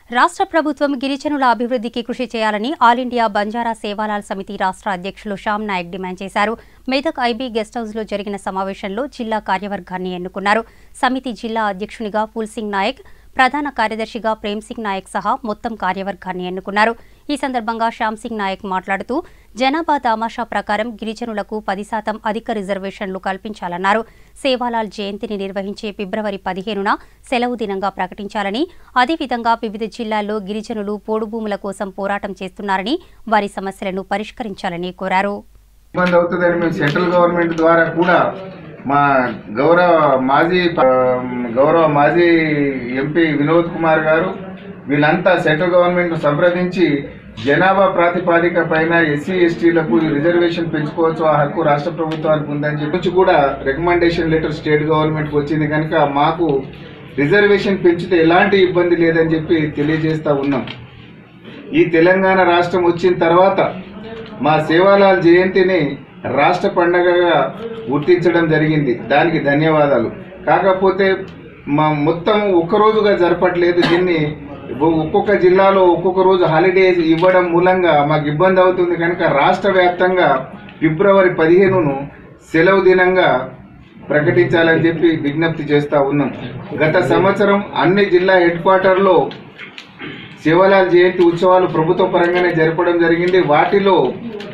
రాష్ట్ర ప్రభుత్వం గిరిజనుల అభివృద్ధికి కృషి చేయాలని ఆల్ ఇండియా బంజారా సేవాలాల్ సమితి రాష్ట్ర అధ్యక్షులు శ్యామ్ నాయక్ డిమాండ్ చేశారు మెదక్ ఐబీ గెస్ట్ హౌస్లో జరిగిన సమావేశంలో జిల్లా కార్యవర్గాన్ని ఎన్నుకున్నారు సమితి జిల్లా అధ్యక్షునిగా ఫుల్సింగ్ నాయక్ ప్రధాన కార్యదర్శిగా ప్రేమ్ సింగ్ నాయక్ సహా మొత్తం కార్యవర్గాన్ని ఎన్నుకున్నారు ఈ సందర్భంగా శ్యామ్ సింగ్ నాయక్ మాట్లాడుతూ జనాభా దామాషా ప్రకారం గిరిజనులకు పది శాతం అధిక రిజర్వేషన్లు కల్పించాలన్నారు సేవాలాల్ జయంతిని నిర్వహించే ఫిబ్రవరి పదిహేనున సెలవు దినంగా ప్రకటించాలని అదేవిధంగా వివిధ జిల్లాల్లో గిరిజనులు పోడు భూముల కోసం పోరాటం చేస్తున్నారని వారి సమస్యలను పరిష్కరించాలని కోరారు ఇబ్బంది అవుతుందని మేము సెంట్రల్ గవర్నమెంట్ ద్వారా కూడా మా గౌరవ మాజీ ప- గౌరవ మాజీ ఎంపీ వినోద్ కుమార్ గారు వీళ్ళంతా సెంట్రల్ గవర్నమెంట్ సంప్రదించి జనాభా ప్రాతిపాదిక పైన ఎస్సీ ఎస్టీలకు రిజర్వేషన్ పెంచుకోవచ్చు ఆ హక్కు రాష్ట్ర ప్రభుత్వానికి ఉందని చెప్పి కూడా రికమెండేషన్ లెటర్ స్టేట్ గవర్నమెంట్కి వచ్చింది కనుక మాకు రిజర్వేషన్ పెంచితే ఎలాంటి ఇబ్బంది లేదని చెప్పి తెలియజేస్తా ఉన్నాం ఈ తెలంగాణ రాష్ట్రం వచ్చిన తర్వాత మా సేవాలాల్ జయంతిని రాష్ట్ర పండగగా గుర్తించడం జరిగింది దానికి ధన్యవాదాలు కాకపోతే మా మొత్తం ఒక్క రోజుగా జరపట్లేదు దీన్ని ఒ- ఒక్కొక్క జిల్లాలో ఒక్కొక్క రోజు హాలిడేస్ ఇవ్వడం మూలంగా మాకు ఇబ్బంది అవుతుంది కనుక రాష్ట్ర వ్యాప్తంగా ఫిబ్రవరి పదిహేనును సెలవు దినంగా ప్రకటించాలని చెప్పి విజ్ఞప్తి చేస్తా ఉన్నాం గత సంవత్సరం అన్ని జిల్లా హెడ్ క్వార్టర్లో శివలాల్ జయంతి ఉత్సవాలు ప్రభుత్వ పరంగానే జరపడం జరిగింది వాటిలో